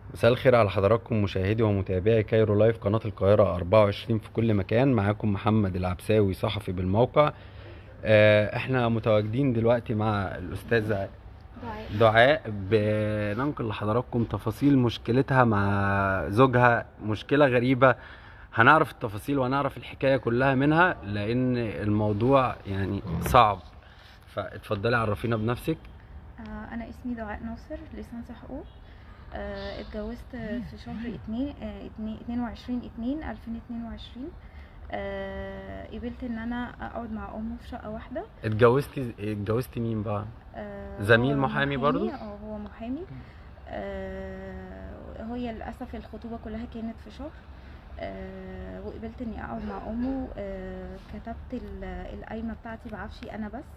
مساء الخير على حضراتكم مشاهدي ومتابعي كايرو لايف قناة القاهرة 24 في كل مكان معاكم محمد العبساوي صحفي بالموقع آه، احنا متواجدين دلوقتي مع الأستاذة دعاء دعاء بننقل لحضراتكم تفاصيل مشكلتها مع زوجها مشكلة غريبة هنعرف التفاصيل وهنعرف الحكاية كلها منها لأن الموضوع يعني صعب فاتفضلي عرفينا بنفسك آه، أنا اسمي دعاء ناصر ليسانس حقوق آه، اتجوزت في شهر اتنين آه، اتنين اتنين وعشرين اتنين ألفين اتنين وعشرين آه، قبلت إن أنا أقعد مع أمه في شقة واحدة اتجوزتي اتجوزتي مين بقى؟ آه، زميل هو محامي برضو؟ اه هو محامي آه، هي للأسف الخطوبة كلها كانت في شهر آه، وقبلت اني اقعد مع امه آه، كتبت ال- القايمه بتاعتي بعفشي انا بس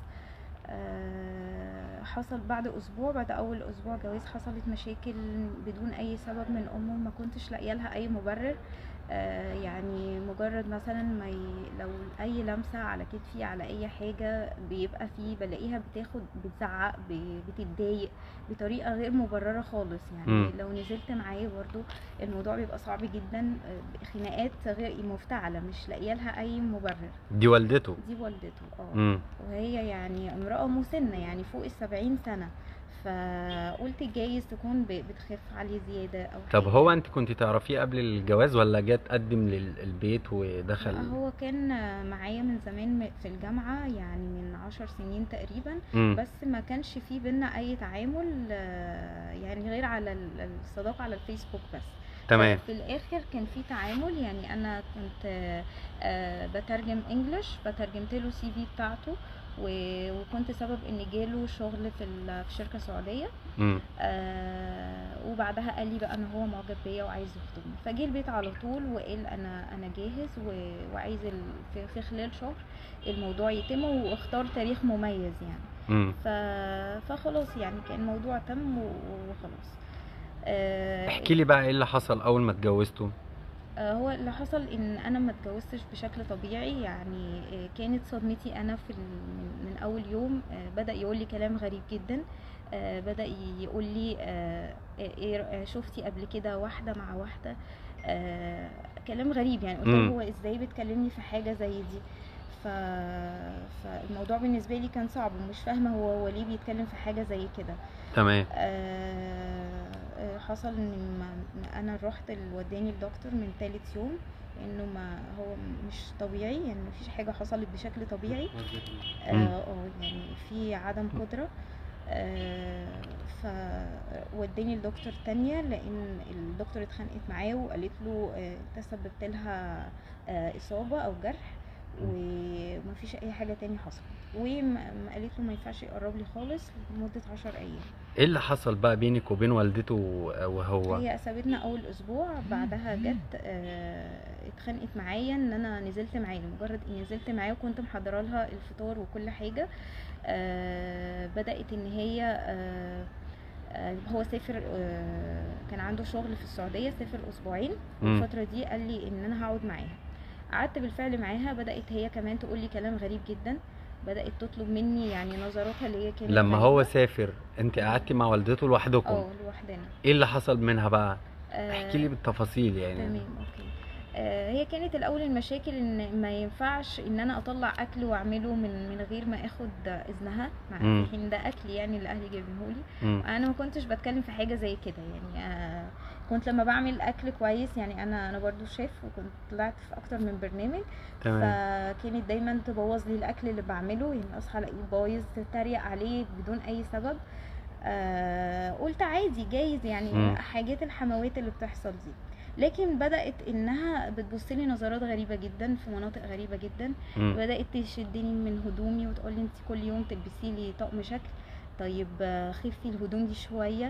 آه، حصل بعد اسبوع بعد اول اسبوع جواز حصلت مشاكل بدون اي سبب من امه ما كنتش لاقيه لها اي مبرر آه، يعني مجرد مثلا ما ي... لو اي لمسه على كتفي على اي حاجه بيبقى فيه بلاقيها بتاخد بتزعق ب- بتتضايق بطريقه غير مبرره خالص يعني مم. لو نزلت معاه برضو الموضوع بيبقى صعب جدا آه، خناقات غير مفتعله مش لاقيه لها اي مبرر دي والدته دي والدته اه امم وهي يعني امرأة مسنة يعني فوق السبعين سنة فقلت جايز تكون ب- بتخاف عليه زيادة أو طب حاجة. هو انت كنت تعرفيه قبل الجواز ولا جه تقدم للبيت لا، ودخل هو كان معايا من زمان م- في الجامعة يعني من عشر سنين تقريبا امم بس ما كانش في بينا أي تعامل آه، يعني غير على ال- الصداقة على الفيسبوك بس تمام في الاخر كان في تعامل يعني انا كنت آه، آه، بترجم انجلش فترجمت له سي في بتاعته و- وكنت سبب ان جاله شغل في ال- في شركه سعوديه امم آه، وبعدها قال لي بقى ان هو معجب بيا وعايز يخطبني فجه البيت على طول وقال انا انا جاهز و- وعايز ال- في- في خلال شهر الموضوع يتم واختار تاريخ مميز يعني امم ف... فخلاص يعني كان الموضوع تم و- وخلاص آه، احكي لي بقى ايه اللي حصل اول ما اتجوزتوا آه، هو اللي حصل ان انا ما اتجوزتش بشكل طبيعي يعني آه، كانت صدمتي انا في ال- من من اول يوم آه، بدا يقول لي كلام غريب جدا آه، بدا يقول لي آه، ايه آه، شفتي قبل كده واحده مع واحده آه، كلام غريب يعني قلت له مم. هو ازاي بتكلمني في حاجه زي دي ف... فالموضوع بالنسبه لي كان صعب ومش فاهمه هو هو ليه بيتكلم في حاجه زي كده تمام آه، آه، حصل ان ما انا رحت ال- وداني الدكتور من تالت يوم لانه ما هو مش طبيعي يعني مفيش حاجه حصلت بشكل طبيعي اه مم. آه، يعني في عدم قدره آه، فوداني لدكتور تانية لان الدكتور اتخانقت معاه وقالت له آه، انت سببت لها آه، اصابه او جرح ومفيش اي حاجه تاني حصلت وقالت له ما ينفعش يقرب لي خالص لمده عشر ايام ايه اللي حصل بقى بينك وبين والدته وهو هي سابتنا اول اسبوع بعدها جت آه، اتخانقت معايا ان انا نزلت معاه لمجرد اني نزلت معاه وكنت محضره لها الفطار وكل حاجه آه، بدات ان هي آه، آه، هو سافر آه، كان عنده شغل في السعوديه سافر اسبوعين مم. والفتره دي قال لي ان انا هقعد معاها قعدت بالفعل معاها بدات هي كمان تقول لي كلام غريب جدا بدات تطلب مني يعني نظراتها اللي هي كانت لما غريبة. هو سافر انت قعدتي مع والدته لوحدكم اه لوحدنا ايه اللي حصل منها بقى احكي لي آه، بالتفاصيل يعني تمام اوكي آه، هي كانت الاول المشاكل ان ما ينفعش ان انا اطلع اكل واعمله من من غير ما اخد اذنها مع مم. في حين ده اكل يعني اللي اهلي جايبينهولي مم. انا ما كنتش بتكلم في حاجه زي كده يعني آه، كنت لما بعمل اكل كويس يعني انا انا برضو شيف وكنت طلعت في اكتر من برنامج تمام فكانت دايما تبوظ لي الاكل اللي بعمله يعني اصحى الاقيه بايظ تتريق عليه بدون اي سبب آه قلت عادي جايز يعني مم. حاجات الحموات اللي بتحصل دي لكن بدات انها بتبص لي نظرات غريبه جدا في مناطق غريبه جدا مم. بدات تشدني من هدومي وتقول لي انت كل يوم تلبسي لي طقم شكل طيب آه، خفي الهدوم دي شويه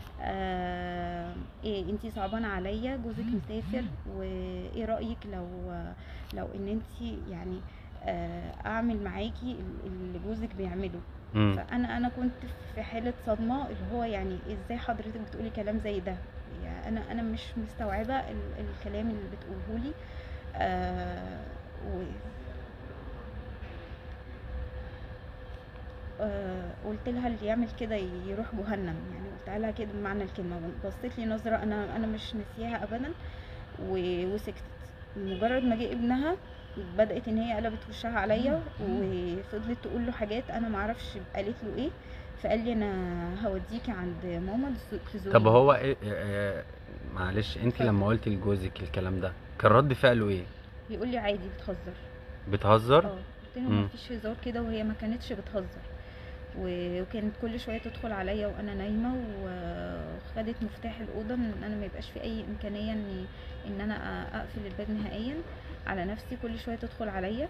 آه ايه انتي صعبانه عليا جوزك مسافر وايه رايك لو لو ان انتي يعني آه اعمل معاكي اللي جوزك بيعمله مم. فانا انا كنت في حاله صدمه اللي هو يعني ازاي حضرتك بتقولي كلام زي ده يعني انا انا مش مستوعبه ال- الكلام اللي بتقوله لي آه و آه قلت لها اللي يعمل كده يروح جهنم يعني قلت لها كده بمعنى الكلمه بصيت لي نظره انا انا مش ناسياها ابدا و- وسكتت مجرد ما جه ابنها بدات ان هي قلبت وشها عليا وفضلت تقول له حاجات انا ما اعرفش قالت له ايه فقال لي انا هوديكي عند ماما تزو- تزوريني طب هو ايه آه، معلش انت اتفضل. لما قلتي لجوزك الكلام ده كان رد فعله ايه بيقول لي عادي بتهزر بتهزر اه قلت له مم. مفيش هزار كده وهي ما كانتش بتهزر و- وكانت كل شويه تدخل عليا وانا نايمه وخدت مفتاح الاوضه ان انا ما يبقاش في اي امكانيه ان ان انا أ- اقفل الباب نهائيا على نفسي كل شويه تدخل عليا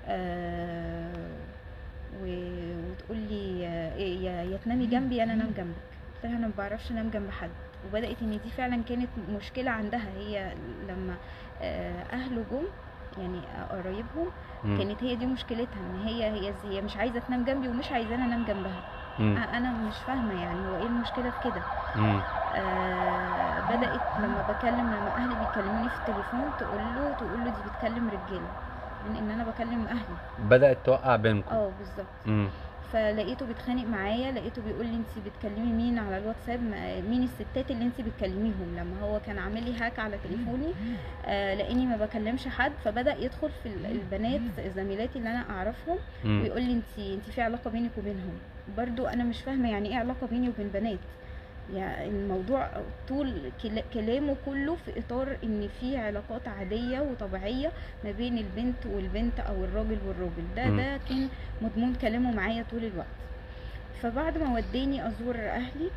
آه، و- وتقول لي آه، إيه يا يا تنامي جنبي يا انا انام جنبك قلت لها انا ما بعرفش انام جنب حد وبدات ان دي فعلا كانت مشكله عندها هي لما آه، اهله جم يعني قرايبهم مم. كانت هي دي مشكلتها ان هي هي هي مش عايزه تنام جنبي ومش عايزاني انام جنبها مم. أ- انا مش فاهمه يعني هو ايه المشكله في كده مم. آه بدات لما بكلم لما اهلي بيكلموني في التليفون تقول له تقول له دي بتكلم رجاله من ان انا بكلم اهلي بدأت توقع بينكم اه بالظبط مم. فلقيته بيتخانق معايا لقيته بيقول لي انت بتكلمي مين على الواتساب ما- مين الستات اللي انت بتكلميهم لما هو كان عامل لي هاك على تليفوني آه لاني ما بكلمش حد فبدا يدخل في ال- البنات زميلاتي اللي انا اعرفهم مم. ويقول لي انت انت في علاقه بينك وبينهم برضو انا مش فاهمه يعني ايه علاقه بيني وبين بنات يعني الموضوع طول كلا- كلامه كله في اطار ان في علاقات عاديه وطبيعيه ما بين البنت والبنت او الراجل والراجل ده مم. ده كان مضمون كلامه معايا طول الوقت فبعد ما وداني ازور اهلي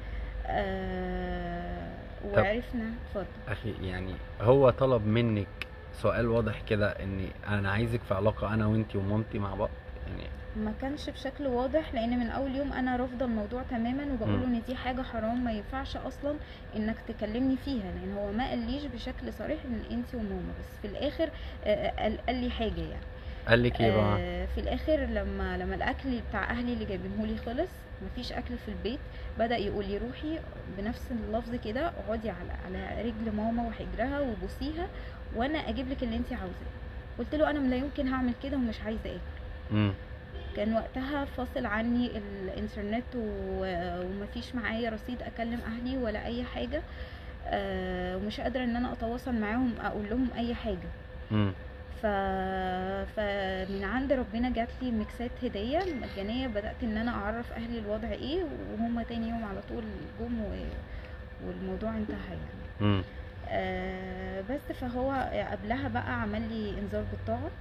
آه وعرفنا اتفضل اخي يعني هو طلب منك سؤال واضح كده ان انا عايزك في علاقة انا وانتي ومامتي مع بعض يعني ما كانش بشكل واضح لان من اول يوم انا رافضه الموضوع تماما وبقول له مم. ان دي حاجه حرام ما ينفعش اصلا انك تكلمني فيها لان هو ما قاليش بشكل صريح ان انت وماما بس في الاخر آه، قال, قال لي حاجه يعني قال لك ايه بقى آه، في الاخر لما لما الاكل بتاع اهلي اللي جايبينه لي خلص مفيش اكل في البيت بدا يقول لي روحي بنفس اللفظ كده اقعدي على على رجل ماما وحجرها وبوسيها وانا اجيب لك اللي انت عاوزاه قلت له انا لا يمكن هعمل كده ومش عايزه اكل مم. كان وقتها فاصل عني الانترنت و- ومفيش معايا رصيد اكلم اهلي ولا اي حاجه آه، ومش قادره ان انا اتواصل معاهم اقول لهم اي حاجه مم. ف... فمن عند ربنا جات لي ميكسات هديه مجانيه بدات ان انا اعرف اهلي الوضع ايه وهم تاني يوم على طول جم و... والموضوع انتهى يعني مم. آه بس فهو قبلها بقى عمل لي انذار بالطاعه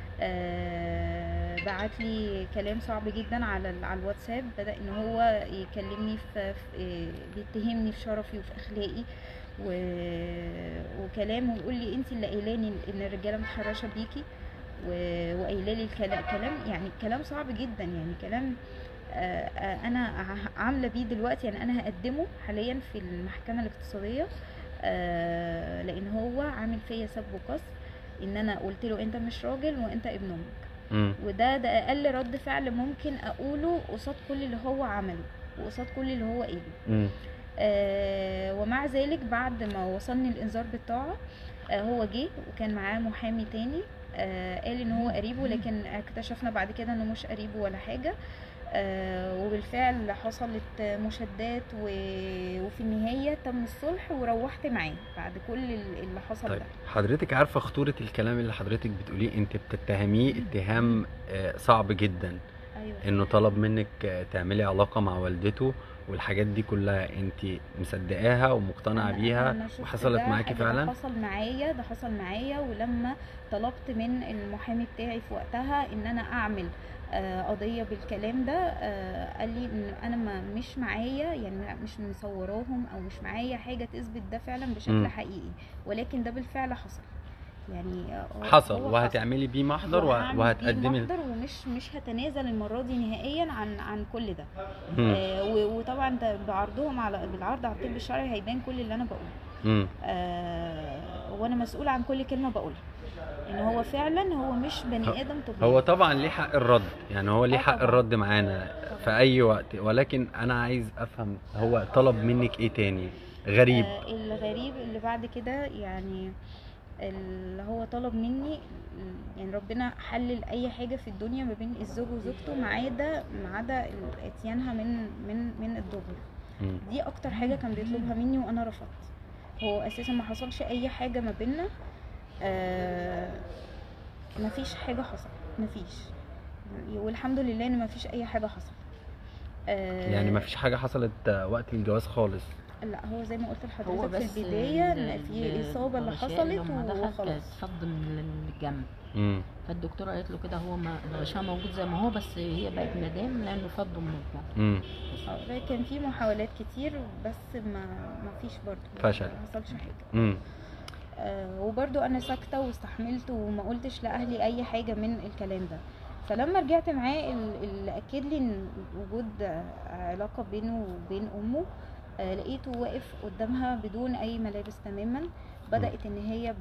آه بعت لي كلام صعب جدا على ال- على الواتساب بدا ان هو يكلمني في, في بيتهمني في شرفي وفي اخلاقي و... وكلام ويقول لي انت اللي قايلاني ان الرجاله متحرشه بيكي و... وقايله لي الكلام كلام يعني كلام صعب جدا يعني كلام آه، آه، انا ع- عامله بيه دلوقتي يعني انا هقدمه حاليا في المحكمه الاقتصاديه آه، لان هو عامل فيا سب وقذف ان انا قلت له انت مش راجل وانت ابن امك مم. وده ده اقل رد فعل ممكن اقوله قصاد كل اللي هو عمله وقصاد كل اللي هو قاله مم. آه ومع ذلك بعد ما وصلني الانذار بالطاعه آه هو جه وكان معاه محامي تاني آه قال ان هو قريبه لكن اكتشفنا بعد كده انه مش قريبه ولا حاجه آه وبالفعل حصلت مشادات و... وفي النهايه تم الصلح وروحت معاه بعد كل ال- اللي حصل طيب ده حضرتك عارفة خطورة الكلام اللي حضرتك بتقوليه انت بتتهميه اتهام آه، صعب جدا ايوه انه طلب منك آه، تعملي علاقة مع والدته والحاجات دي كلها انت مصدقاها ومقتنعة أنا- بيها أنا شفت وحصلت ده معاكي حاجة- ده فعلا حصل معايا ده حصل معايا ولما طلبت من المحامي بتاعي في وقتها ان انا اعمل آه، قضية بالكلام ده آه، قال لي ان انا ما مش معايا يعني مش مصوراهم او مش معايا حاجة تثبت ده فعلا بشكل مم. حقيقي ولكن ده بالفعل حصل يعني آه، هو- حصل هو وهتعملي بيه محضر وه- وهعمل بيه وهتقدمي محضر ومش مش هتنازل المرة دي نهائيا عن عن كل ده مم. آه، و- وطبعا ده بعرضهم على بالعرض على الطب الشرعي هيبان كل اللي انا بقوله مم. آه، وانا مسؤولة عن كل كلمة بقولها ان هو فعلا هو مش بني ادم طبيعي هو طبعا ليه حق الرد يعني هو ليه آه حق طبعاً. الرد معانا في اي وقت ولكن انا عايز افهم هو طلب منك ايه تاني غريب آه الغريب اللي بعد كده يعني اللي هو طلب مني يعني ربنا حلل اي حاجه في الدنيا ما بين الزوج وزوجته ما عدا ما عدا ال- اتيانها من من من الدبر مم. دي اكتر حاجه كان بيطلبها مني وانا رفضت هو اساسا ما حصلش اي حاجه ما بينا آه ما فيش حاجه حصلت ما فيش والحمد لله ان ما فيش اي حاجه حصلت آه يعني ما فيش حاجه حصلت آه، وقت الجواز خالص لا هو زي ما قلت هو لحضرتك بس في البدايه ال- ان في ال- اصابه اللي الغشاء حصلت لما دخل كانت وخلاص فض من الجنب مم. فالدكتوره قالت له كده هو ما الغشاء موجود زي ما هو بس هي بقت مدام لانه فض من الجنب مم. آه، كان في محاولات كتير بس ما ما فيش برضه فشل. ما حصلش حاجه مم. آه، وبرضو انا ساكته واستحملت وما قلتش لاهلي اي حاجه من الكلام ده فلما رجعت معاه ال- اللي اكد لي ان وجود آه، علاقه بينه وبين امه آه، لقيته واقف قدامها بدون اي ملابس تماما بدات ان هي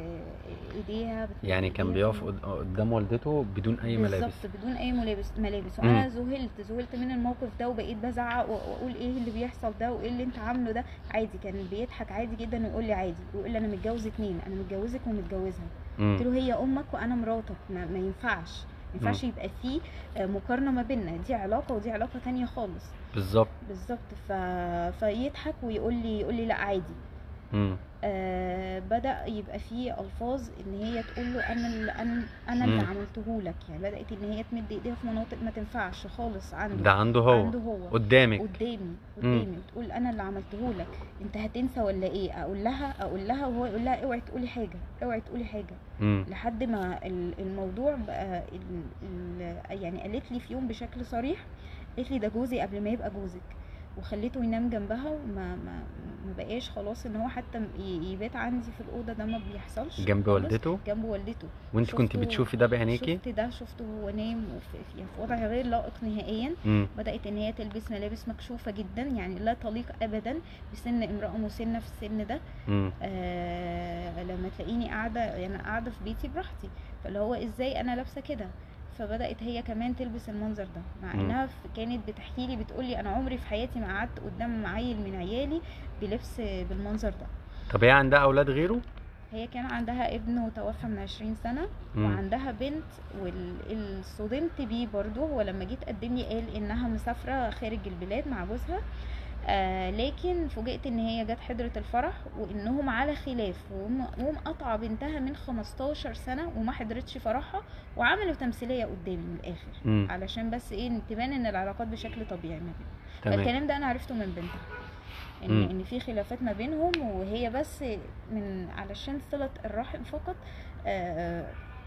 بايديها بت- يعني كان بإيديها بيقف قد- قدام والدته بدون اي ملابس بالظبط بدون اي ملابس ملابس مم. وانا ذهلت ذهلت من الموقف ده وبقيت بزعق و- واقول ايه اللي بيحصل ده وايه اللي انت عامله ده عادي كان بيضحك عادي جدا ويقول لي عادي ويقول لي انا متجوز اتنين انا متجوزك ومتجوزها قلت مم. له هي امك وانا مراتك ما, ما ينفعش ما ينفعش يبقى في آه، مقارنه ما بيننا دي علاقه ودي علاقه تانية خالص بالظبط بالظبط ف... فيضحك ويقول لي يقول لي لا عادي مم. آه بدا يبقى فيه الفاظ ان هي تقول له انا اللي انا انا اللي مم. عملته لك يعني بدات ان هي تمد ايديها في مناطق ما تنفعش خالص عنده ده عنده هو عنده هو قدامك قدامي قدامي وتقول انا اللي عملته لك انت هتنسى ولا ايه اقول لها اقول لها وهو يقول لها اوعي تقولي حاجه اوعي تقولي حاجه مم. لحد ما ال- الموضوع بقى ال ال يعني قالت لي في يوم بشكل صريح قالت لي ده جوزي قبل ما يبقى جوزك وخليته ينام جنبها وما ما ما بقاش خلاص ان هو حتى ي- يبات عندي في الاوضه ده ما بيحصلش جنب خالص. والدته جنب والدته وانت كنت شفته- بتشوفي ده بعينيكي شفت ده شفته وهو نايم وفي في- في وضع غير لائق نهائيا مم. بدات ان هي تلبس ملابس مكشوفه جدا يعني لا تليق ابدا بسن امراه مسنه في السن ده مم. آه لما تلاقيني قاعده يعني قاعده في بيتي براحتي فاللي هو ازاي انا لابسه كده فبدات هي كمان تلبس المنظر ده مع مم. انها ف- كانت بتحكي لي بتقول لي انا عمري في حياتي ما قعدت قدام عيل من عيالي بلبس بالمنظر ده طب هي عندها اولاد غيره هي كان عندها ابن وتوفى من 20 سنة مم. وعندها بنت واللي صدمت بيه برضو هو لما جيت قدم لي قال انها مسافرة خارج البلاد مع جوزها آه لكن فوجئت ان هي جت حضرة الفرح وانهم على خلاف وم- ومقاطعة بنتها من 15 سنة وما حضرتش فرحها وعملوا تمثيلية قدامي من الاخر مم. علشان بس ايه تبان ان العلاقات بشكل طبيعي ما بينهم تمام فالكلام ده انا عرفته من بنتها ان مم. ان في خلافات ما بينهم وهي بس من علشان صلة الرحم فقط آه،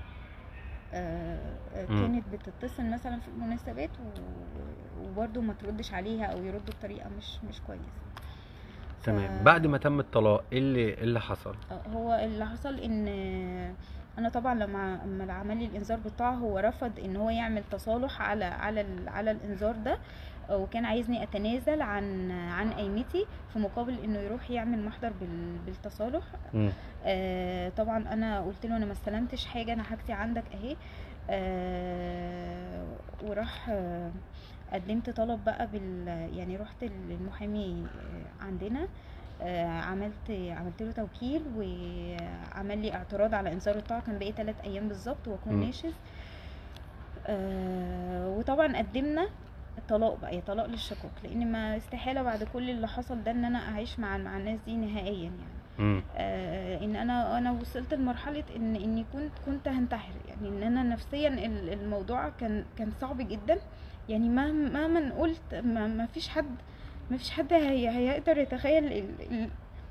آه، آه، مم. كانت بتتصل مثلا في المناسبات و- وبرضه ما تردش عليها او يردوا بطريقه مش مش كويسه تمام ف- بعد ما تم الطلاق ايه اللي ايه اللي حصل آه، هو اللي حصل ان انا طبعا لما لما عمل لي الانذار بالطاعه هو رفض ان هو يعمل تصالح على على ال- على الانذار ده وكان عايزني اتنازل عن عن قيمتي في مقابل انه يروح يعمل محضر بال- بالتصالح مم. آه طبعا انا قلت له انا ما استلمتش حاجه انا حاجتي عندك اهي آه وراح آه قدمت طلب بقى بال يعني رحت للمحامي آه، عندنا آه عملت عملت له توكيل وعمل لي اعتراض على انذار الطاعه كان باقي ثلاث ايام بالظبط واكون مم. ناشز آه وطبعا قدمنا طلاق بقى يا طلاق للشقوق لان ما استحاله بعد كل اللي حصل ده ان انا اعيش مع مع الناس دي نهائيا يعني مم. آه، ان انا انا وصلت لمرحله ان اني كنت كنت هنتحر يعني ان انا نفسيا ال- الموضوع كان كان صعب جدا يعني مهما مهما قلت ما, ما فيش حد ما فيش حد هي هيقدر يتخيل ال... ال...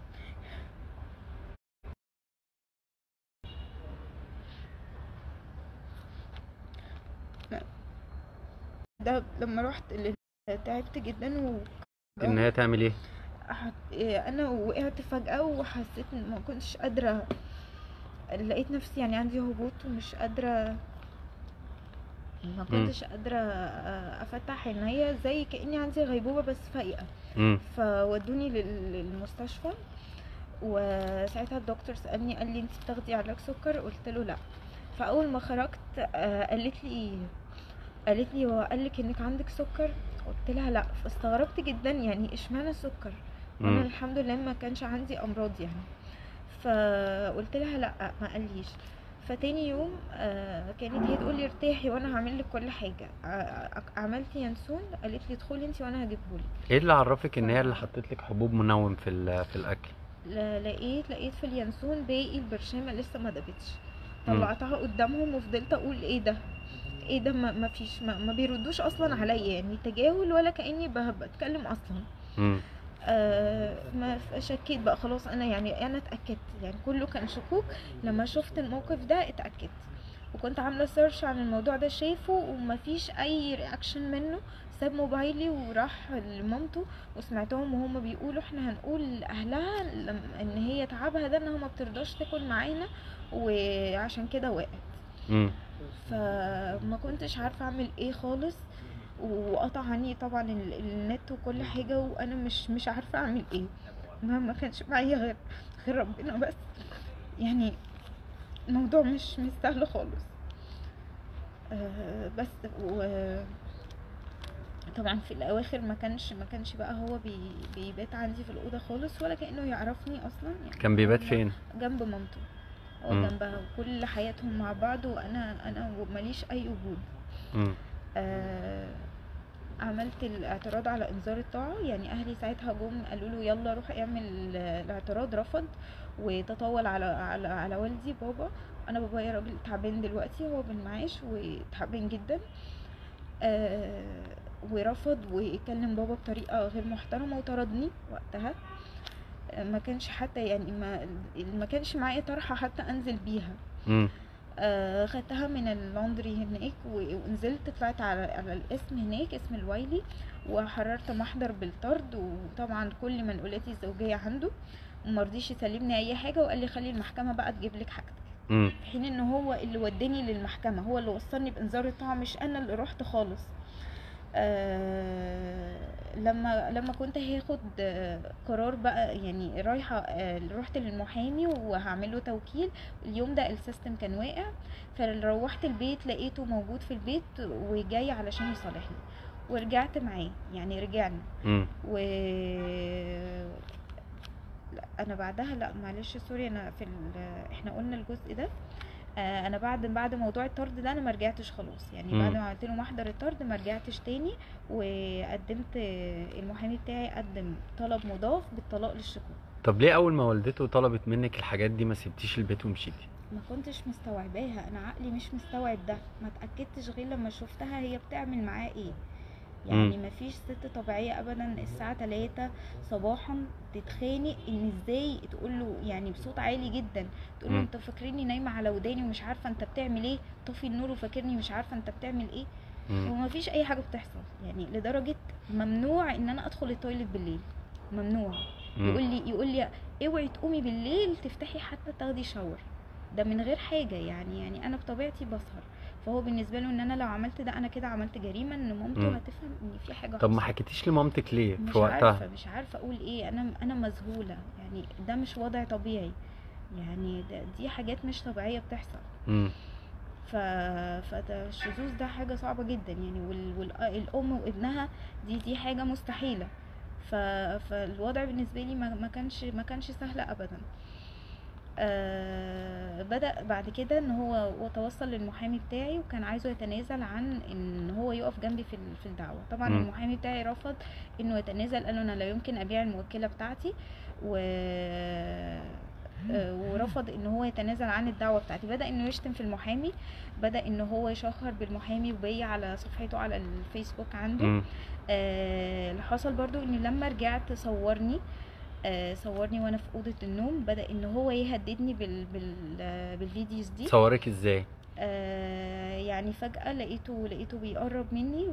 ده لما رحت ال- تعبت جدا و ان هي تعمل ايه حت... إيه، انا وقعت فجأة وحسيت ان ما كنتش قادرة لقيت نفسي يعني عندي هبوط ومش قادرة ما كنتش قادرة آه، افتح عينيا زي كأني عندي غيبوبة بس فايقة مم. فودوني لل- للمستشفى وساعتها الدكتور سألني قال لي انت بتاخدي علاج سكر قلت له لا فاول ما خرجت آه، قالت لي قالت لي هو قال لك انك عندك سكر قلت لها لا فاستغربت جدا يعني اشمعنى السكر وانا مم. الحمد لله ما كانش عندي امراض يعني فقلت لها لا ما قاليش فتاني يوم آه، كانت هي تقول لي ارتاحي وانا هعمل لك كل حاجه ع- عملت ينسون قالت لي ادخلي انت وانا هجيبهولك ايه اللي عرفك ان هي اللي حطت لك حبوب منوم في ال- في الاكل ل- لقيت لقيت في اليانسون باقي البرشامه لسه ما دابتش مم. طلعتها قدامهم وفضلت اقول ايه ده ايه ده ما, ما فيش ما, ما بيردوش اصلا عليا يعني تجاهل ولا كاني ب- بتكلم اصلا امم آه ما ف- شكيت بقى خلاص انا يعني انا اتاكدت يعني كله كان شكوك لما شفت الموقف ده اتاكدت وكنت عامله سيرش عن الموضوع ده شايفه ومفيش اي رياكشن منه ساب موبايلي وراح لمامته وسمعتهم وهم بيقولوا احنا هنقول لاهلها لم- ان هي تعبها ده انها ما بترضاش تاكل معانا وعشان كده وقعت امم فما كنتش عارفه اعمل ايه خالص وقطع عني طبعا ال- النت وكل حاجه وانا مش مش عارفه اعمل ايه ما ما كانش معايا غير غير ربنا بس يعني الموضوع مش مش سهل خالص آه بس و طبعا في الاواخر ما كانش ما كانش بقى هو بي بيبات عندي في الاوضه خالص ولا كانه يعرفني اصلا يعني كان بيبات هو فين جنب مامته هو مم. جنبها وكل حياتهم مع بعض وانا انا ماليش اي وجود امم آه عملت الاعتراض على انذار الطاعة يعني اهلي ساعتها جم قالوا له يلا روح اعمل الاعتراض رفض وتطاول على على على والدي بابا انا بابايا راجل تعبان دلوقتي هو بالمعاش وتعبان جدا آه ورفض وكلم بابا بطريقة غير محترمة وطردني وقتها آه، ما كانش حتى يعني ما ما كانش معايا طرحة حتى انزل بيها امم آه، خدتها من اللندري هناك و- ونزلت طلعت على على الاسم هناك اسم الوايلي وحررت محضر بالطرد وطبعا كل منقولاتي الزوجية عنده ومرضيش يسلمني اي حاجة وقال لي خلي المحكمة بقى تجيب لك حاجتك امم في حين ان هو اللي وداني للمحكمة هو اللي وصلني بانذار الطاعة مش انا اللي رحت خالص آه لما لما كنت هاخد آه، قرار بقى يعني رايحه آه، رحت للمحامي وهعمل له توكيل اليوم ده السيستم كان واقع فروحت البيت لقيته موجود في البيت وجاي علشان يصالحني ورجعت معاه يعني رجعنا امم و لا انا بعدها لا معلش سوري انا في ال... احنا قلنا الجزء ده آه، انا بعد بعد موضوع الطرد ده انا ما رجعتش خلاص يعني مم. بعد ما عملت له محضر الطرد ما رجعتش تاني وقدمت آه، المحامي بتاعي قدم طلب مضاف بالطلاق للشكوك طب ليه اول ما والدته طلبت منك الحاجات دي ما سبتيش البيت ومشيتي ما كنتش مستوعباها انا عقلي مش مستوعب ده ما اتاكدتش غير لما شفتها هي بتعمل معاه ايه يعني مم. ما فيش ست طبيعيه ابدا الساعه 3 صباحا تتخانق ان ازاي تقول له يعني بصوت عالي جدا تقول له مم. انت فاكرني نايمه على وداني ومش عارفه انت بتعمل ايه طفي النور وفاكرني مش عارفه انت بتعمل ايه امم وما فيش اي حاجه بتحصل يعني لدرجه ممنوع ان انا ادخل التويليت بالليل ممنوع يقول لي يقول لي اوعي تقومي بالليل تفتحي حتى تاخدي شاور ده من غير حاجه يعني يعني انا بطبيعتي بسهر فهو بالنسبه له ان انا لو عملت ده انا كده عملت جريمه ان مامته مم. هتفهم ان في حاجه طب ما حصلت. حكيتيش لمامتك ليه مش في وقتها عارفه مش عارفه اقول ايه انا انا مذهوله يعني ده مش وضع طبيعي يعني ده دي حاجات مش طبيعيه بتحصل امم ف... فده الشذوذ ده حاجة صعبة جدا يعني وال... والأم وابنها دي دي حاجة مستحيلة ف... فالوضع بالنسبة لي ما... ما كانش ما كانش سهل أبدا آه بدأ بعد كده ان هو هو توصل للمحامي بتاعي وكان عايزه يتنازل عن ان هو يقف جنبي في ال- في الدعوة طبعا مم. المحامي بتاعي رفض انه يتنازل قال له انا لا يمكن ابيع الموكلة بتاعتي و آه، ورفض ان هو يتنازل عن الدعوه بتاعتي بدا انه يشتم في المحامي بدا ان هو يشهر بالمحامي وبيا على صفحته على الفيسبوك عنده امم آه، اللي حصل برضو ان لما رجعت صورني آه، صورني وانا في اوضه النوم بدا ان هو يهددني بال بال آه، بالفيديوز دي صورك ازاي آه، يعني فجاه لقيته لقيته بيقرب مني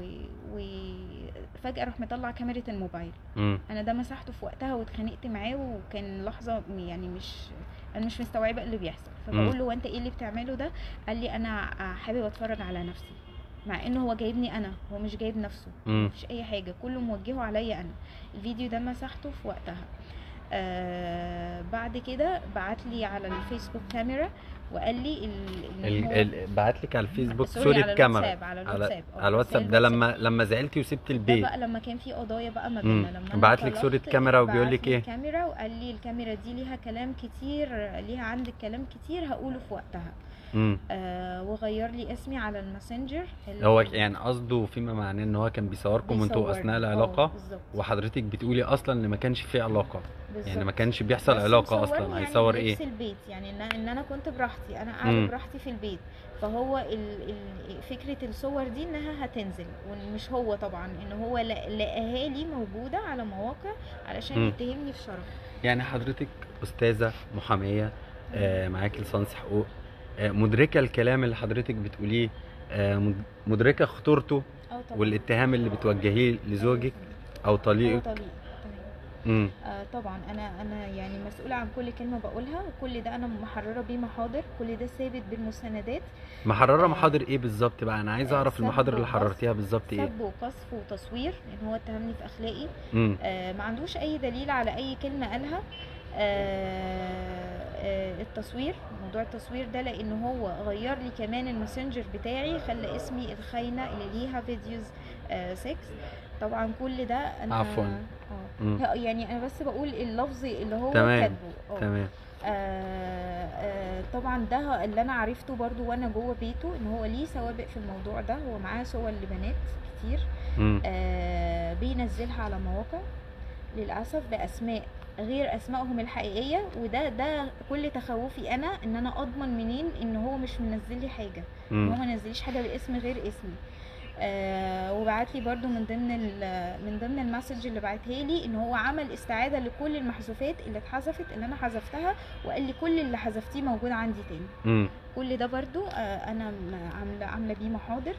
وفجاه راح مطلع كاميرا الموبايل امم انا ده مسحته في وقتها واتخانقت معاه وكان لحظه يعني مش انا مش مستوعبه اللي بيحصل فبقول له وانت ايه اللي بتعمله ده قال لي انا حابب اتفرج على نفسي مع انه هو جايبني انا هو مش جايب نفسه امم مفيش اي حاجه كله موجهه عليا انا الفيديو ده مسحته في وقتها آه بعد كده بعت لي على الفيسبوك كاميرا وقال لي ال... إن ال... هو- ال... بعت لك على الفيسبوك سوري، صورة على كاميرا الواتساب، على على, الواتساب، آه، على الواتساب رسائل ده الواتساب. لما لما زعلتي وسبت ده البيت بقى لما كان في قضايا بقى ما مم. بيننا لما أنا بعت لك صورة طلقت، كاميرا وبيقول بعت لك لي إيه؟ كاميرا وقال لي الكاميرا دي ليها كلام كتير ليها عندك كلام كتير هقوله في وقتها مم. آه وغير لي اسمي على الماسنجر اللي هو يعني قصده فيما معناه ان هو كان بيصوركم وانتوا بيصورني. اثناء آه، العلاقه بالظبط وحضرتك بتقولي اصلا ان ما كانش في علاقه يعني ما بالظبط. كانش بيحصل بس علاقه مصورني اصلا يعني هيصور من ايه لبس البيت يعني ان, إن انا كنت براحتي انا قاعده مم. براحتي في البيت فهو ال ال فكره الصور دي انها هتنزل ومش هو طبعا ان هو لا- لقاها لي موجوده على مواقع علشان مم. يتهمني في شرف يعني حضرتك استاذه محاميه آه، معاكي ليسانس حقوق آه، مدركه الكلام اللي حضرتك بتقوليه آه، مد- مدركه خطورته اه طبعا والاتهام اللي بتوجهيه لزوجك او هو طليقك طليق تمام امم آه طبعا انا انا يعني مسؤوله عن كل كلمه بقولها وكل ده انا محرره بيه محاضر كل ده ثابت بالمستندات محرره آه. محاضر ايه بالظبط بقى انا عايز آه، اعرف سب المحاضر اللي وقصف. حررتيها بالظبط ايه سب وقذف وتصوير لان هو اتهمني في اخلاقي امم آه ما عندوش اي دليل على اي كلمه قالها آه آه التصوير موضوع التصوير ده لان هو غير لي كمان الماسنجر بتاعي خلى اسمي الخاينه اللي ليها فيديوز آه سكس طبعا كل ده انا عفواً. اه مم. يعني انا بس بقول اللفظ اللي هو تمام. كاتبه اه تمام آه آه طبعا ده اللي انا عرفته برضو وانا جوه بيته ان هو ليه سوابق في الموضوع ده هو معاه صور لبنات كتير امم آه بينزلها على مواقع للاسف باسماء غير اسمائهم الحقيقيه وده ده كل تخوفي انا ان انا اضمن منين ان هو مش منزل لي حاجه ان هو امم ما نزليش حاجه باسم غير اسمي آه وبعت لي برضو من ضمن ال- من ضمن المسج اللي بعتها لي ان هو عمل استعاده لكل المحذوفات اللي اتحذفت اللي انا حذفتها وقال لي كل اللي حذفتيه موجود عندي تاني امم كل ده برضو آه، انا م- عامله عامله بيه محاضر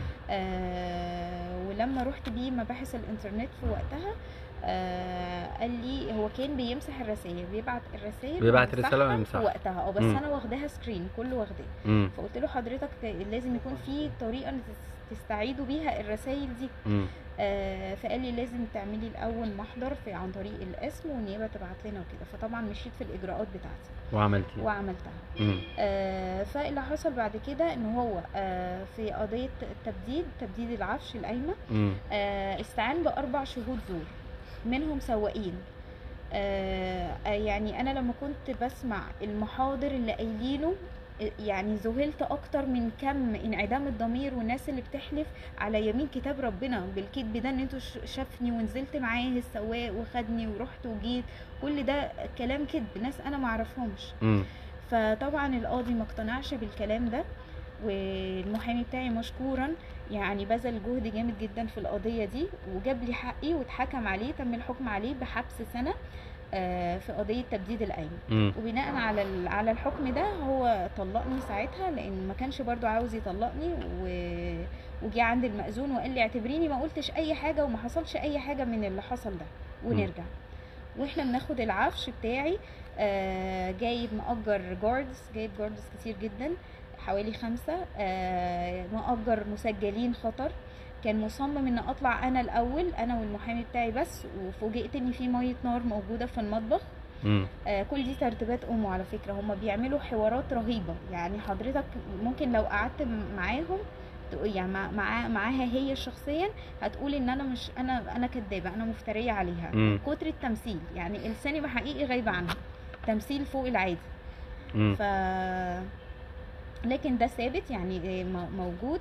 آه، ولما رحت بيه مباحث الانترنت في وقتها آه، قال لي هو كان بيمسح الرسائل بيبعت الرسائل بيبعت ويمسحها رسالة في ويمسحها. وقتها اه بس مم. انا واخداها سكرين كله واخداه امم فقلت له حضرتك ت- لازم يكون في طريقه إن تس- تستعيدوا بيها الرسائل دي امم آه، فقال لي لازم تعملي الاول محضر في عن طريق الاسم والنيابه تبعت لنا وكده فطبعا مشيت في الاجراءات بتاعتي وعملتي وعملتها امم آه، فاللي حصل بعد كده ان هو آه، في قضيه التبديد تبديد العفش القايمه امم آه، استعان باربع شهود زور منهم سواقين آه، آه، يعني انا لما كنت بسمع المحاضر اللي قايلينه آه، يعني ذهلت اكتر من كم انعدام الضمير والناس اللي بتحلف على يمين كتاب ربنا بالكذب ده ان انتوا ش- شافني ونزلت معاه السواق وخدني ورحت وجيت كل ده كلام كذب ناس انا معرفهمش امم فطبعا القاضي ما اقتنعش بالكلام ده والمحامي بتاعي مشكورا يعني بذل جهد جامد جدا في القضيه دي وجاب لي حقي واتحكم عليه تم الحكم عليه بحبس سنه آه، في قضيه تبديد القايمه امم وبناء على ال- على الحكم ده هو طلقني ساعتها لان ما كانش برضو عاوز يطلقني و... وجي عند المأذون وقال لي اعتبريني ما قلتش اي حاجه وما حصلش اي حاجه من اللي حصل ده ونرجع واحنا بناخد العفش بتاعي آه، جايب مأجر جاردز جايب جاردز كتير جدا حوالي خمسة آه، مأجر مسجلين خطر كان مصمم ان اطلع انا الاول انا والمحامي بتاعي بس وفوجئت ان في ميه نار موجوده في المطبخ امم آه، كل دي ترتيبات امه على فكره هم بيعملوا حوارات رهيبه يعني حضرتك ممكن لو قعدت م- معاهم تقول- يعني مع مع- معاها هي شخصيا هتقول ان انا مش انا انا كدابه انا مفتريه عليها مم. كتر التمثيل يعني السينما حقيقي غايبه عنها تمثيل فوق العادي امم ف لكن ده ثابت يعني م- موجود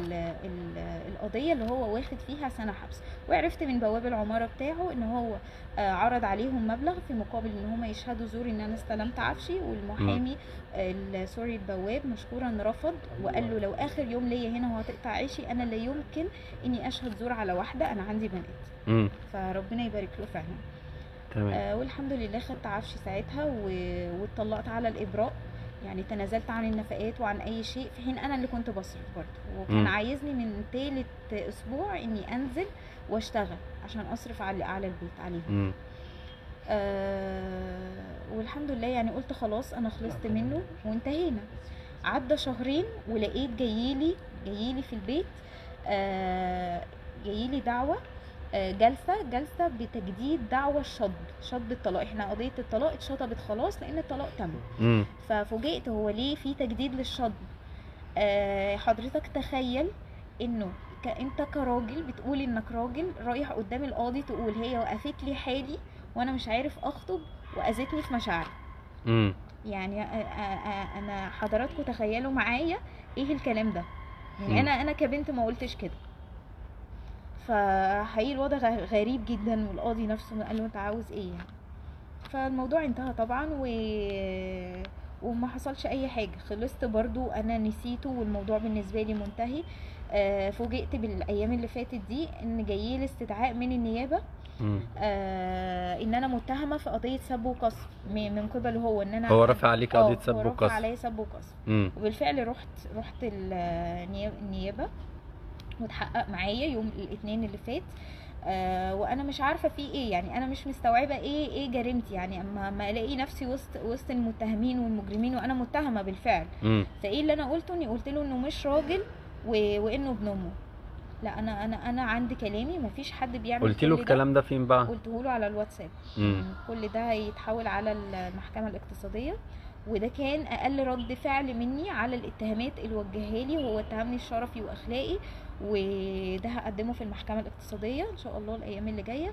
بالقضيه اللي هو واخد فيها سنه حبس وعرفت من بواب العماره بتاعه ان هو آه، عرض عليهم مبلغ في مقابل ان هم يشهدوا زور ان انا استلمت عفشي والمحامي ال- سوري البواب مشكورا رفض وقال له لو اخر يوم ليا هنا وهتقطع عيشي انا لا يمكن اني اشهد زور على واحده انا عندي بنات امم فربنا يبارك له فعلا تمام آه والحمد لله خدت عفشي ساعتها و- واتطلقت على الابراء يعني تنازلت عن النفقات وعن اي شيء في حين انا اللي كنت بصرف برضه وكان مم. عايزني من تالت اسبوع اني انزل واشتغل عشان اصرف على على البيت عليهم امم آه والحمد لله يعني قلت خلاص انا خلصت منه وانتهينا عدى شهرين ولقيت جايلي جايلي في البيت آه جايلي دعوة آه، جلسه جلسه بتجديد دعوى الشطب شطب الطلاق احنا قضيه الطلاق اتشطبت خلاص لان الطلاق تم امم ففوجئت هو ليه في تجديد للشطب آه، حضرتك تخيل انه ك- انت كراجل بتقول انك راجل رايح قدام القاضي تقول هي وقفت لي حالي وانا مش عارف اخطب واذتني في مشاعري امم يعني آه، آه، آه، انا حضراتكم تخيلوا معايا ايه الكلام ده مم. يعني انا انا كبنت ما قلتش كده فحقيقي الوضع غ- غريب جدا والقاضي نفسه قال له انت عاوز ايه يعني فالموضوع انتهى طبعا و وما حصلش اي حاجه خلصت برضو انا نسيته والموضوع بالنسبه لي منتهي آه، فوجئت بالايام اللي فاتت دي ان جاي لي استدعاء من النيابه امم آه ان انا متهمه في قضيه سب وقذف م- من قبله هو ان انا هو رافع عليك آه، قضيه هو سب رفع وقذف عليا سب وقذف امم وبالفعل رحت رحت النيا- النيابه واتحقق معايا يوم الاثنين اللي فات آه وانا مش عارفه في ايه يعني انا مش مستوعبه ايه ايه جريمتي يعني اما ما الاقي نفسي وسط وسط المتهمين والمجرمين وانا متهمه بالفعل امم فايه اللي انا قلته اني قلت له انه مش راجل و... وانه ابن امه لا انا انا انا عندي كلامي مفيش حد بيعمل قلت كل له ده. الكلام ده فين بقى قلته له على الواتساب امم كل ده هيتحول على المحكمة الاقتصادية وده كان أقل رد فعل مني على الاتهامات اللي وجهها لي وهو اتهمني الشرفي وأخلاقي وده هقدمه في المحكمة الاقتصادية إن شاء الله الأيام اللي جاية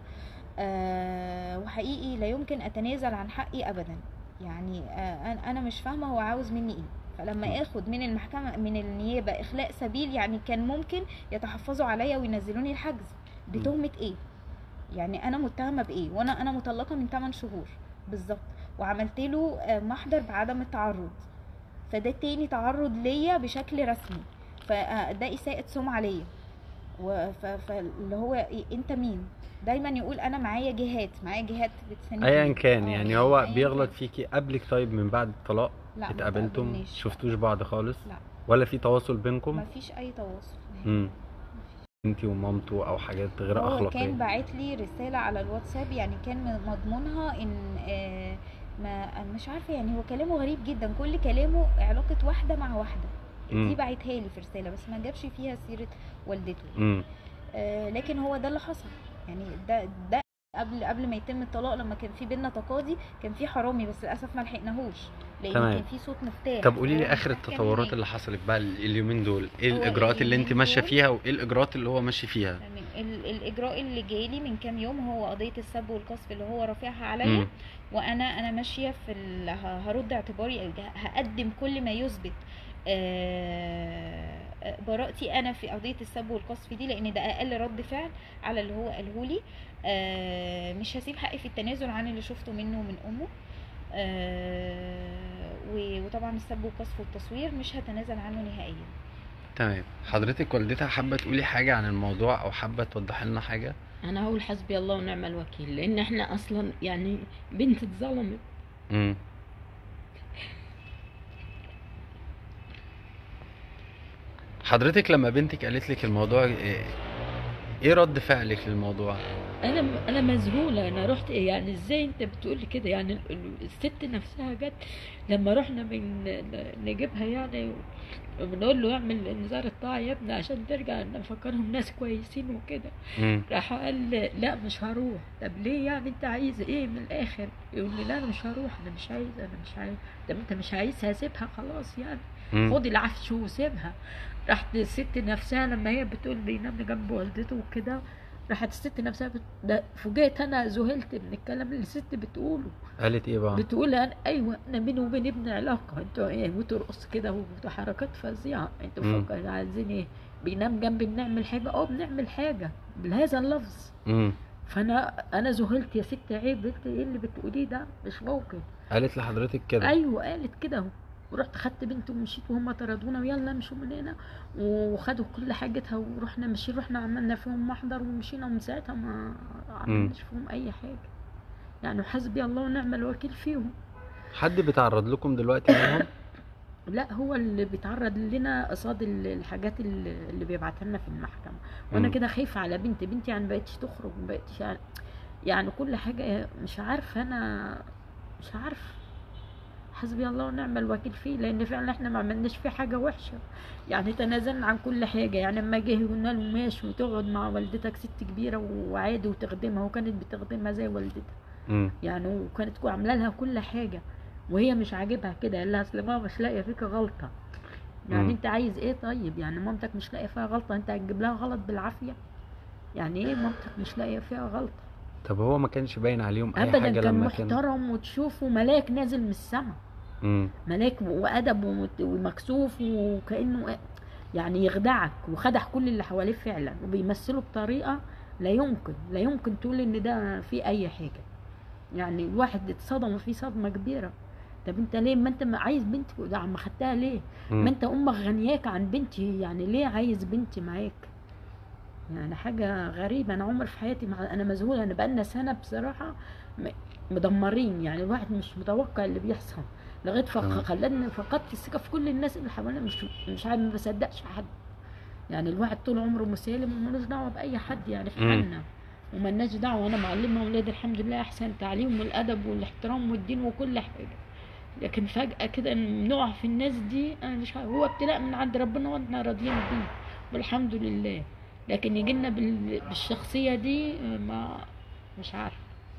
آه وحقيقي لا يمكن أتنازل عن حقي أبدا يعني آه أنا- أنا مش فاهمة هو عاوز مني إيه فلما اخد من المحكمة من النيابة إخلاء سبيل يعني كان ممكن يتحفظوا عليا وينزلوني الحجز بتهمة إيه يعني انا متهمه بايه وانا انا مطلقه من 8 شهور بالظبط وعملت له آه، محضر بعدم التعرض فده تاني تعرض ليا بشكل رسمي فده اساءه سمعه ليا و- ف- فاللي هو إيه انت مين دايما يقول انا معايا جهات معايا جهات بتساندني ايا كان آه، يعني هو أياً بيغلط كان. فيكي قبلك طيب من بعد الطلاق لا ما اتقابلتم تقابلنيش. شفتوش بعض خالص لا ولا في تواصل بينكم مفيش اي تواصل امم انتي ومامته او حاجات غير هو كان اخلاقيه باعت لي رسالة على الواتساب يعني كان مضمونها ان آه، ما مش عارفة يعني هو كلامه غريب جدا كل كلامه علاقة واحدة مع واحدة مم. دي بعتها لي في رسالة بس ما جابش فيها سيرة والدته امم آه، لكن هو ده اللي حصل يعني ده ده قبل قبل ما يتم الطلاق لما كان في بينا تقاضي كان في حرامي بس للاسف ما لحقناهوش لان تمام. كان في صوت مفتاح طب قولي لي فهو اخر المفتاح كان التطورات هناك. اللي حصلت بقى ال- اليومين دول ايه هو الاجراءات اللي انت اليومين ماشيه دول- فيها وايه الاجراءات اللي هو ماشي فيها تمام ال- الاجراء اللي جالي من كام يوم هو قضيه السب والقذف اللي هو رافعها عليا مم. وانا انا ماشيه في ال... ه- هرد اعتباري هقدم كل ما يثبت آه، آه، براءتي انا في قضيه السب والقذف دي لان ده اقل رد فعل على اللي هو قاله لي آه، مش هسيب حقي في التنازل عن اللي شفته منه ومن امه آه، و- وطبعا السب والقذف والتصوير مش هتنازل عنه نهائيا تمام حضرتك والدتها حابه تقولي حاجه عن الموضوع او حابه توضحي لنا حاجه انا هقول حسبي الله ونعم الوكيل لان احنا اصلا يعني بنت اتظلمت امم حضرتك لما بنتك قالت لك الموضوع ايه إيه رد فعلك للموضوع انا انا مذهوله انا رحت يعني ازاي انت بتقولي كده يعني ال- ال- الست نفسها جت لما رحنا من نجيبها يعني بنقول له اعمل انذار الطاعه يا ابني عشان ترجع نفكرهم ناس كويسين وكده امم راح قال لا مش هروح طب ليه يعني انت عايز ايه من الاخر يقول لي لا انا مش هروح انا مش عايز انا مش عايز طب انت مش عايزها سيبها خلاص يعني امم خد العفش وسيبها راحت الست نفسها لما هي بتقول بينام جنب والدته وكده راحت الست نفسها بت... ده فوجئت انا ذهلت من الكلام اللي الست بتقوله قالت ايه بقى بتقول انا ايوه انا بيني وبين ابني علاقه انتوا ايه وترقص كده وحركات فظيعه انتوا مم. فاكرين عايزين ايه بينام جنبي بنعمل حاجه اه بنعمل حاجه بهذا اللفظ امم فانا انا ذهلت يا ست عيب انت ايه اللي بتقوليه ده مش ممكن قالت لحضرتك كده ايوه قالت كده اهو ورحت خدت بنتي ومشيت وهم طردونا ويلا امشوا من هنا وخدوا كل حاجتها ورحنا مشي رحنا عملنا فيهم محضر ومشينا ومن ساعتها ما عملناش فيهم اي حاجه يعني حسبي الله ونعم الوكيل فيهم حد بيتعرض لكم دلوقتي منهم لا هو اللي بيتعرض لنا قصاد ال- الحاجات اللي اللي بيبعتها لنا في المحكمه وانا مم. كده خايفه على بنتي بنتي يعني بقتش تخرج ما بقتش يعني, يعني كل حاجه مش عارفه انا مش عارفه حسبي الله ونعم الوكيل فيه لان فعلا احنا ما عملناش فيه حاجه وحشه يعني تنازلنا عن كل حاجه يعني اما جه قلنا له ماشي وتقعد مع والدتك ست كبيره وعادي وتخدمها وكانت بتخدمها زي والدتها مم. يعني وكانت عامله لها كل حاجه وهي مش عاجبها كده قال لها اصل ماما مش لاقيه فيك غلطه يعني مم. انت عايز ايه طيب يعني مامتك مش لاقيه فيها غلطه انت هتجيب لها غلط بالعافيه يعني ايه مامتك مش لاقيه فيها غلطه طب هو ما كانش باين عليهم اي ابدا حاجه كان لما كان محترم وتشوفه ملاك نازل من السما مم. ملاك وادب ومت- ومكسوف وكانه يعني يخدعك وخدع كل اللي حواليه فعلا وبيمثله بطريقه لا يمكن لا يمكن تقول ان ده في اي حاجه يعني الواحد اتصدم فيه صدمه كبيره طب انت ليه ما انت ما عايز بنتك ده عم خدتها ليه مم. ما انت امك غنياك عن بنتي يعني ليه عايز بنتي معاك يعني حاجة غريبة أنا عمر في حياتي مع أنا مذهولة أنا بقالنا سنة بصراحة م- مدمرين يعني الواحد مش متوقع اللي بيحصل لغاية تمام. فق- خلاني فقدت الثقة في كل الناس اللي حواليا مش مش عارف ما بصدقش حد يعني الواحد طول عمره مسالم ومالوش دعوة بأي حد يعني في مم. حالنا وملناش دعوة أنا معلمة أولادي الحمد لله أحسن تعليم والأدب والاحترام والدين وكل حاجة لكن فجأة كده نقع في الناس دي أنا مش عارف هو ابتلاء من عند ربنا وإحنا راضيين بيه والحمد لله لكن يجي لنا بالشخصية دي ما مش عارف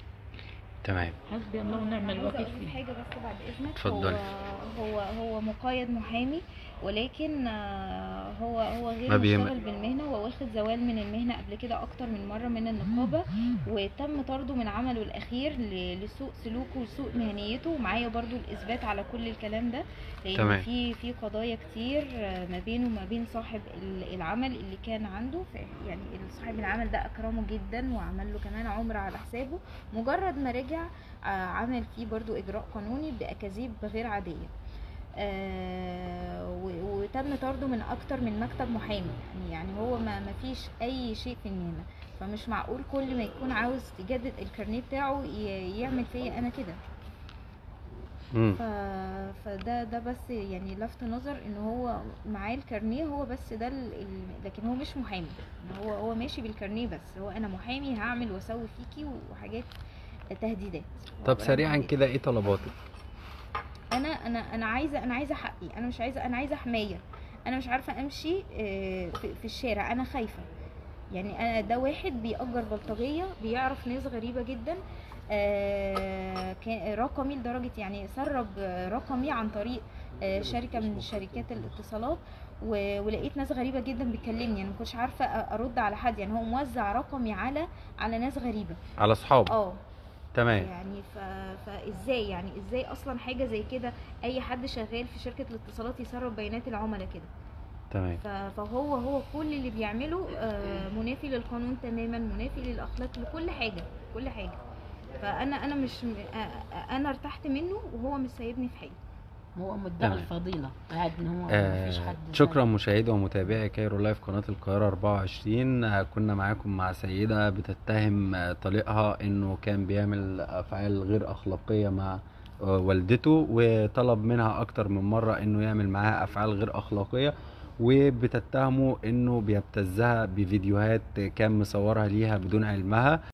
تمام حسبي الله ونعم عايزة الوكيل أقول فيه حاجة بس بعد إذنك اتفضلي. هو هو هو مقيد محامي ولكن آه، هو هو غير ما بيهم- مشتغل بالمهنة هو واخد زوال من المهنة قبل كده أكتر من مرة من النقابة وتم طرده من عمله الأخير ل- لسوء سلوكه وسوء مهنيته ومعايا برضو الإثبات على كل الكلام ده لأن تمام. في في قضايا كتير آه، ما بينه وما بين صاحب ال- العمل اللي كان عنده ف- يعني صاحب العمل ده أكرمه جدا وعمل له كمان عمرة على حسابه مجرد ما رجع آه، عمل فيه برضو إجراء قانوني بأكاذيب غير عادية آه، و- وتم طرده من اكتر من مكتب محامي يعني- يعني هو ما ما فيش اي شيء في المهنه فمش معقول كل ما يكون عاوز تجدد الكارنيه بتاعه ي- يعمل فيا انا كده مم. ف... فده ده بس يعني لفت نظر ان هو معاه الكارنيه هو بس ده ال... ال- لكن هو مش محامي هو هو ماشي بالكارنيه بس هو انا محامي هعمل واسوي فيكي وحاجات تهديدات طب سريعا كده ايه طلباتك انا انا انا عايزه انا عايزه حقي انا مش عايزه انا عايزه حمايه انا مش عارفه امشي آه، في في الشارع انا خايفه يعني انا ده واحد بيأجر بلطجيه بيعرف ناس غريبه جدا آه، كان- رقمي لدرجه يعني سرب آه، رقمي عن طريق آه، شركه من شركات الاتصالات و- ولقيت ناس غريبه جدا بتكلمني يعني ما كنتش عارفه أ- ارد على حد يعني هو موزع رقمي على على ناس غريبه على اصحاب اه تمام يعني ف... فازاي يعني ازاي اصلا حاجه زي كده اي حد شغال في شركه الاتصالات يسرب بيانات العملاء كده تمام ف... فهو هو كل اللي بيعمله آه، منافي للقانون تماما منافي للاخلاق لكل حاجه كل حاجه فانا انا مش م- آه، آه، انا ارتحت منه وهو مش سايبني في حالي هو مدعي تمام. الفضيلة قاعد ان هو آه مفيش حد شكرا مشاهدي ومتابعي كايرو لايف قناة القاهرة 24 آه كنا معاكم مع سيدة بتتهم آه طليقها انه كان بيعمل افعال غير اخلاقية مع آه والدته وطلب منها اكتر من مرة انه يعمل معاها افعال غير اخلاقية وبتتهمه انه بيبتزها بفيديوهات كان مصورها ليها بدون علمها